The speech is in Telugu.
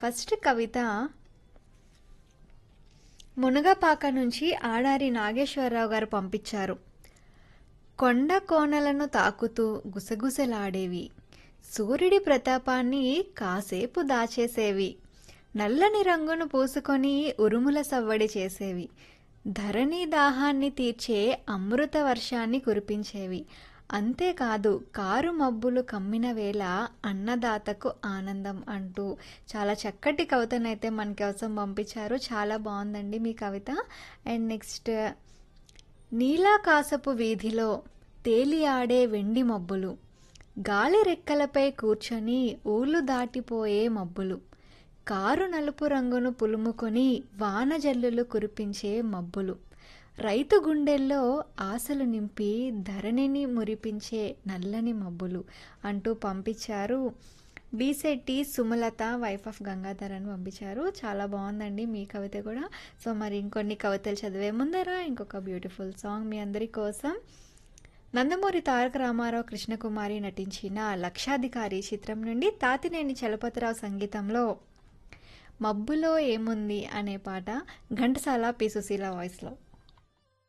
ఫస్ట్ కవిత మునగపాక నుంచి ఆడారి నాగేశ్వరరావు గారు పంపించారు కొండ కోనలను తాకుతూ గుసగుసలాడేవి సూర్యుడి ప్రతాపాన్ని కాసేపు దాచేసేవి నల్లని రంగును పూసుకొని ఉరుముల సవ్వడి చేసేవి ధరణి దాహాన్ని తీర్చే అమృత వర్షాన్ని కురిపించేవి అంతేకాదు కారు మబ్బులు కమ్మిన వేళ అన్నదాతకు ఆనందం అంటూ చాలా చక్కటి కవితనైతే మన కోసం పంపించారు చాలా బాగుందండి మీ కవిత అండ్ నెక్స్ట్ నీలాకాశపు వీధిలో తేలి ఆడే వెండి మబ్బులు గాలి రెక్కలపై కూర్చొని ఊళ్ళు దాటిపోయే మబ్బులు కారు నలుపు రంగును పులుముకొని వానజల్లులు కురిపించే మబ్బులు రైతు గుండెల్లో ఆశలు నింపి ధరణిని మురిపించే నల్లని మబ్బులు అంటూ పంపించారు బీసెట్టి సుమలత వైఫ్ ఆఫ్ గంగాధర్ అని పంపించారు చాలా బాగుందండి మీ కవిత కూడా సో మరి ఇంకొన్ని కవితలు చదివే ముందర ఇంకొక బ్యూటిఫుల్ సాంగ్ మీ అందరి కోసం నందమూరి తారక రామారావు కృష్ణకుమారి నటించిన లక్షాధికారి చిత్రం నుండి తాతినేని చలపతిరావు సంగీతంలో మబ్బులో ఏముంది అనే పాట ఘంటసాల పి సుశీల వాయిస్లో